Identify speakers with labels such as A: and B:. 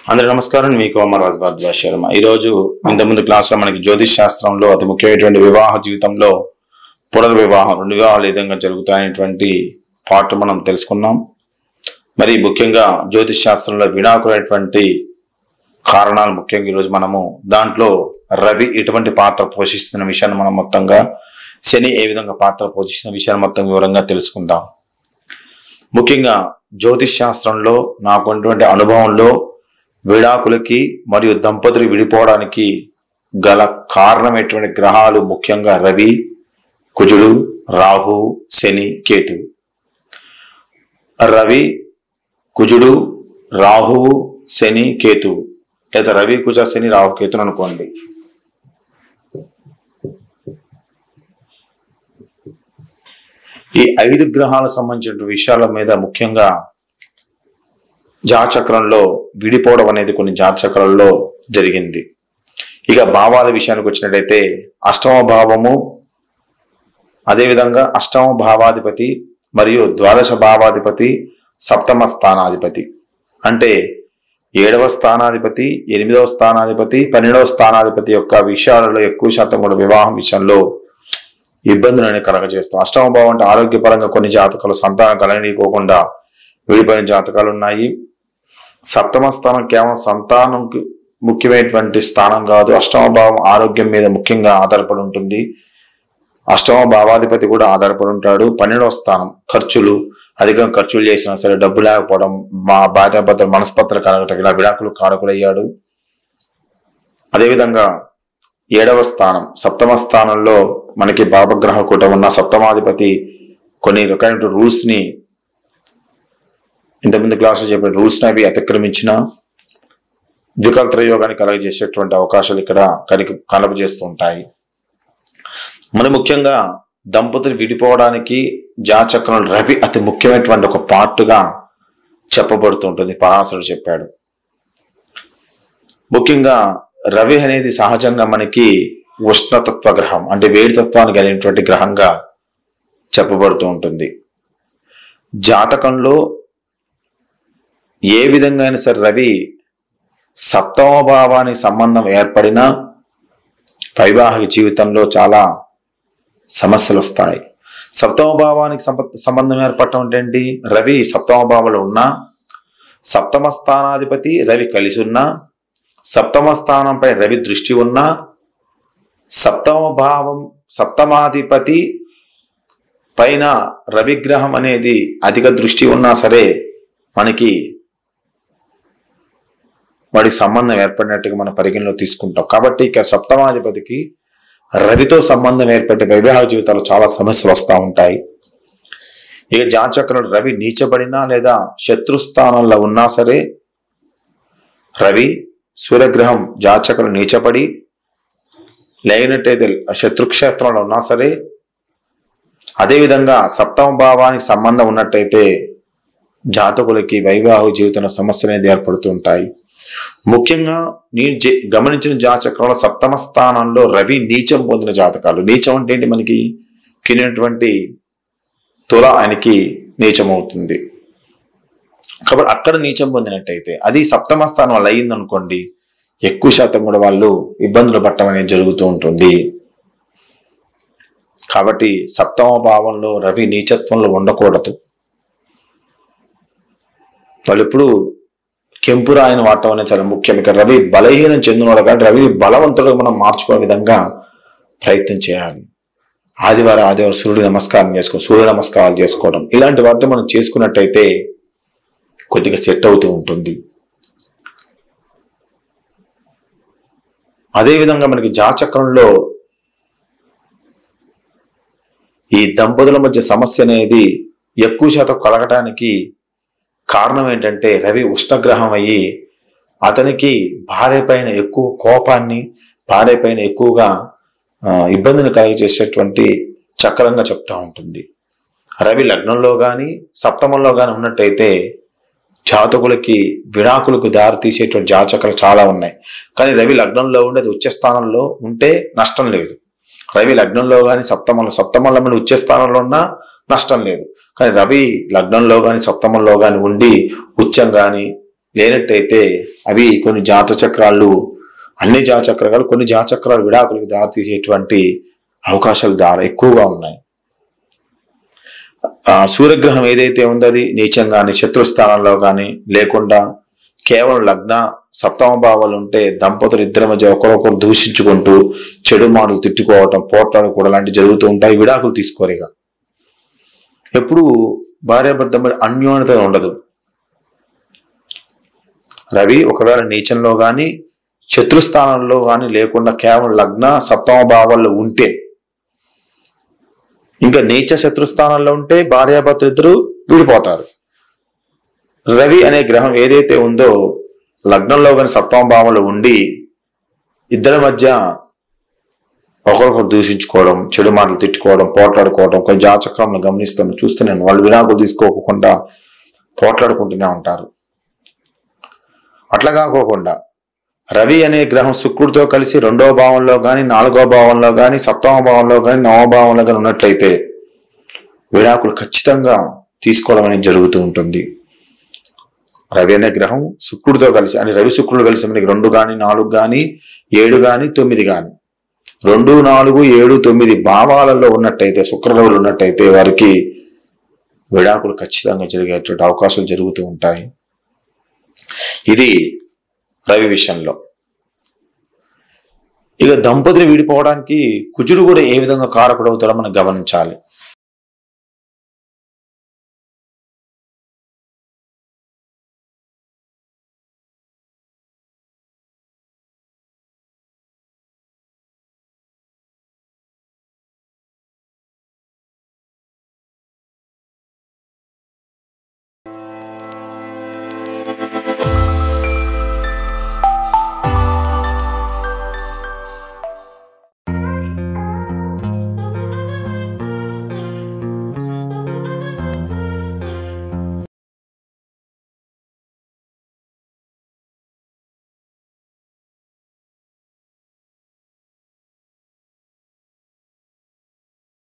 A: అందరి నమస్కారం మీ కోమరాజ్ భరద్వాజ్ శర్మ ఈ రోజు ఇంతకుముందు క్లాస్ లో మనకి జ్యోతిష్ శాస్త్రంలో అతి ముఖ్యమైనటువంటి వివాహ జీవితంలో పునర్వివాహం రెండు వివాహాలు ఏ విధంగా జరుగుతాయనేటువంటి పార్ట్ మనం తెలుసుకున్నాం మరి ముఖ్యంగా జ్యోతిష్ శాస్త్రంలో విడాకులైనటువంటి కారణాలు ముఖ్యంగా ఈరోజు మనము దాంట్లో రవి ఎటువంటి పాత్ర పోషిస్తున్న విషయాన్ని మనం మొత్తంగా శని ఏ విధంగా పాత్ర పోషిస్తున్న విషయాన్ని మొత్తం వివరంగా తెలుసుకుందాం ముఖ్యంగా జ్యోతిష్ శాస్త్రంలో నాకున్నటువంటి అనుభవంలో విడాకులకి మరియు దంపతులు విడిపోవడానికి గల కారణమైనటువంటి గ్రహాలు ముఖ్యంగా రవి కుజుడు రాహు శని కేతు రవి కుజుడు రాహువు శని కేతు లేదా రవి కుజ శని రాహు కేతుని అనుకోండి ఈ ఐదు గ్రహాలకు సంబంధించిన విషయాల మీద ముఖ్యంగా జాతచక్రంలో విడిపోవడం అనేది కొన్ని జాతచక్రాల్లో జరిగింది ఇక భావాల విషయానికి వచ్చినట్టయితే అష్టమ భావము అదేవిధంగా అష్టమ భావాధిపతి మరియు ద్వాదశ భావాధిపతి సప్తమ స్థానాధిపతి అంటే ఏడవ స్థానాధిపతి ఎనిమిదవ స్థానాధిపతి పన్నెండవ స్థానాధిపతి యొక్క విషయాలలో ఎక్కువ శాతం కూడా వివాహం విషయంలో ఇబ్బందులను కలగజేస్తాం అష్టమ భావం అంటే ఆరోగ్యపరంగా కొన్ని జాతకాలు సంతానం కలగనీయకోకుండా విడిపోయిన జాతకాలు ఉన్నాయి సప్తమ స్థానం కేవలం సంతానంకి ముఖ్యమైనటువంటి స్థానం కాదు అష్టమ భావం ఆరోగ్యం మీద ముఖ్యంగా ఆధారపడి ఉంటుంది అష్టమ భావాధిపతి కూడా ఆధారపడి ఉంటాడు పన్నెండవ స్థానం ఖర్చులు అధికంగా ఖర్చులు చేసినా సరే డబ్బు లేకపోవడం మా భార్యాభర్త మనస్పత్ర కలగటం ఇలా విడాకులు కారకులయ్యాడు అదేవిధంగా ఏడవ స్థానం సప్తమ స్థానంలో మనకి భావగ్రహ కూటం ఉన్న సప్తమాధిపతి కొన్ని రకాల రూల్స్ ని ఇంతకుముందు క్లాసులో చెప్పిన రూల్స్ ని అవి అతిక్రమించిన ద్వికల్త్ర యోగాన్ని కలగజేసేటువంటి అవకాశాలు ఇక్కడ కనిక కలపజేస్తూ ఉంటాయి మరి ముఖ్యంగా దంపతులు విడిపోవడానికి జాచక్రం రవి అతి ముఖ్యమైనటువంటి ఒక పార్ట్గా చెప్పబడుతుంటుంది పరాశరుడు చెప్పాడు ముఖ్యంగా రవి అనేది సహజంగా మనకి ఉష్ణతత్వ గ్రహం అంటే వేడి తత్వాన్ని కలిగినటువంటి గ్రహంగా చెప్పబడుతూ ఉంటుంది జాతకంలో ఏ విధంగా అయినా సరే రవి సప్తమ భావానికి సంబంధం ఏర్పడినా వైవాహిక జీవితంలో చాలా సమస్యలు వస్తాయి సప్తమ భావానికి సంప- సంబంధం ఏర్పడటం అంటే ఏంటి రవి సప్తమ భావంలో ఉన్నా సప్తమ స్థానాధిపతి రవి కలిసి ఉన్నా సప్తమ స్థానంపై రవి దృష్టి ఉన్నా సప్తమ భావం సప్తమాధిపతి పైన రవిగ్రహం అనేది అధిక దృష్టి ఉన్నా సరే మనకి వాడికి సంబంధం ఏర్పడినట్టుగా మనం పరిగణలో తీసుకుంటాం కాబట్టి ఇక సప్తమాధిపతికి రవితో సంబంధం ఏర్పడే వైవాహిక జీవితాలు చాలా సమస్యలు వస్తూ ఉంటాయి ఇక జాతచక్రం రవి నీచబడినా లేదా శత్రుస్థానంలో ఉన్నా సరే రవి సూర్యగ్రహం జాతచక్రం నీచపడి లేనట్టయితే శత్రుక్షేత్రంలో ఉన్నా సరే అదేవిధంగా సప్తమ భావానికి సంబంధం ఉన్నట్టయితే జాతకులకి వైవాహిక జీవితంలో సమస్యలు అనేది ఏర్పడుతూ ఉంటాయి ముఖ్యంగా నేను జే- గమనించిన జాతచక్రంలో సప్తమ స్థానంలో రవి నీచం పొందిన జాతకాలు నీచం అంటే ఏంటి మనకి కినినటువంటి తుల ఆయనకి నీచం అవుతుంది కాబట్టి అక్కడ నీచం పొందినట్టయితే అది సప్తమ స్థానం వల్ల అయ్యింది అనుకోండి ఎక్కువ శాతం కూడా వాళ్ళు ఇబ్బందులు పట్టడం అనేది జరుగుతూ ఉంటుంది కాబట్టి సప్తమ భావంలో రవి నీచత్వంలో ఉండకూడదు వాళ్ళు ఎప్పుడు కెంపు రాయిని వాడటం అనేది చాలా ముఖ్యం ఇక్కడ రవి బలహీనం చెందినవాడు కాబట్టి రవిని బలవంతుడు మనం మార్చుకునే విధంగా ప్రయత్నం చేయాలి ఆదివారం ఆదివారం సూర్యుడి నమస్కారం చేసుకో సూర్య నమస్కారాలు చేసుకోవడం ఇలాంటి వాటిని మనం చేసుకున్నట్టయితే కొద్దిగా సెట్ అవుతూ ఉంటుంది అదేవిధంగా మనకి జాచక్రంలో ఈ దంపతుల మధ్య సమస్య అనేది ఎక్కువ శాతం కలగటానికి కారణం ఏంటంటే రవి ఉష్ణగ్రహం అయ్యి అతనికి భార్య పైన ఎక్కువ కోపాన్ని భార్య పైన ఎక్కువగా ఆ, ఇబ్బందిని కలిగజేసేటువంటి చక్రంగా చెప్తా ఉంటుంది రవి లగ్నంలో కానీ సప్తమంలో కానీ ఉన్నట్టయితే జాతకులకి విడాకులకు దారి తీసేటువంటి జాతకాలు చాలా ఉన్నాయి కానీ రవి లగ్నంలో ఉండి అది ఉచ్చ స్థానంలో ఉంటే నష్టం లేదు రవి లగ్నంలో కానీ సప్తమంలో సప్తమంలో మన ఉచ్చ స్థానంలో ఉన్నా నష్టం లేదు కానీ రవి లగ్నంలో కానీ సప్తమంలో కానీ ఉండి ఉచ్చం కానీ లేనట్టయితే అవి కొన్ని జాత చక్రాలు అన్ని జాత చక్రాలు కొన్ని జాత చక్రాలు విడాకులకు దారితీసేటువంటి అవకాశాలు దారి ఎక్కువగా ఉన్నాయి ఆ సూర్యగ్రహం ఏదైతే ఉందో అది నీచం కానీ శత్రుస్థానంలో కానీ లేకుండా కేవలం లగ్న సప్తమ భావాలు ఉంటే దంపతులు ఇద్దరి మధ్య ఒకరొకరు దూషించుకుంటూ చెడు మాటలు తిట్టుకోవటం పోట్లాడుకోవడం లాంటివి జరుగుతూ ఉంటాయి విడాకులు తీసుకోరిగా ఎప్పుడు భార్యాభర్త మధ్య అన్యోన్యత ఉండదు రవి ఒకవేళ నీచంలో కానీ శత్రుస్థానంలో కానీ లేకుండా కేవలం లగ్న సప్తమ భావాల్లో ఉంటే ఇంకా నీచ శత్రుస్థానంలో ఉంటే భార్యాభర్తలు ఇద్దరు విడిపోతారు రవి అనే గ్రహం ఏదైతే ఉందో లగ్నంలో కానీ సప్తమ భావంలో ఉండి ఇద్దరి మధ్య ఒకరికొకరు దూషించుకోవడం చెడు మాటలు తిట్టుకోవడం పోట్లాడుకోవడం కొన్ని జాచక్రంలో గమనిస్తాను చూస్తున్నాను వాళ్ళు విడాకులు తీసుకోకుండా పోట్లాడుకుంటూనే ఉంటారు అట్లా కాకోకుండా రవి అనే గ్రహం శుక్రుడితో కలిసి రెండవ భావంలో కానీ నాలుగో భావంలో కానీ సప్తమ భావంలో కానీ నవమ భావంలో కానీ ఉన్నట్లయితే విడాకులు ఖచ్చితంగా తీసుకోవడం అనేది జరుగుతూ ఉంటుంది రవి అనే గ్రహం శుక్రుడితో కలిసి అని రవి శుక్రుడు కలిసి మనకి రెండు కానీ నాలుగు కానీ ఏడు కానీ తొమ్మిది కానీ రెండు నాలుగు ఏడు తొమ్మిది భావాలలో ఉన్నట్టయితే శుక్రరవులు ఉన్నట్టయితే వారికి విడాకులు ఖచ్చితంగా జరిగేటువంటి అవకాశాలు జరుగుతూ ఉంటాయి ఇది రవి విషయంలో ఇక దంపతులు విడిపోవడానికి కుజుడు కూడా ఏ విధంగా కారకుడవుతాడో మనం గమనించాలి